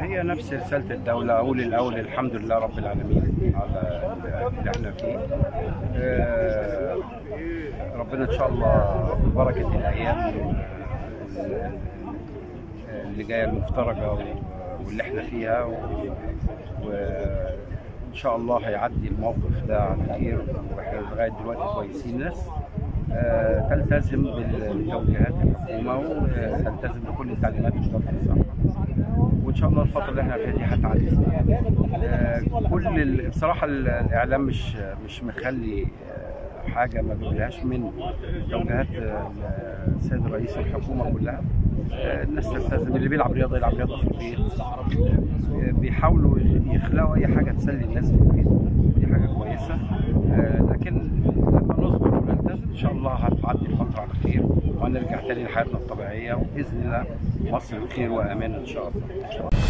هي نفس رسالة الدولة أقول الأول الحمد لله رب العالمين على اللي احنا فيه آه، ربنا إن شاء الله ببركة الأيام آه، اللي جاية المفترجة واللي احنا فيها و- وإن شاء الله هيعدي الموقف ده على خير واحنا لغاية دلوقتي كويسين ناس آه، تلتزم بالتوجيهات الحكومة وتلتزم بكل التعليمات وزارة الصحة وان شاء الله الفتره اللي احنا فيها دي هتعدي آه، كل ال- بصراحه ال- الاعلام مش مش مخلي آه، حاجه ما بيقولهاش من توجيهات آه، السيد رئيس الحكومه كلها آه، الناس تلتزم اللي بيلعب رياضه يلعب رياضه في البيت آه، بيحاولوا يخلقوا اي حاجه تسلي الناس في البيت دي حاجه كويسه آه، لكن لما نصبر ونلتزم ان شاء الله هتعدي الفتره على خير وهنرجع تاني لحياتنا الطبيعيه وباذن الله مصر بخير وامان ان شاء الله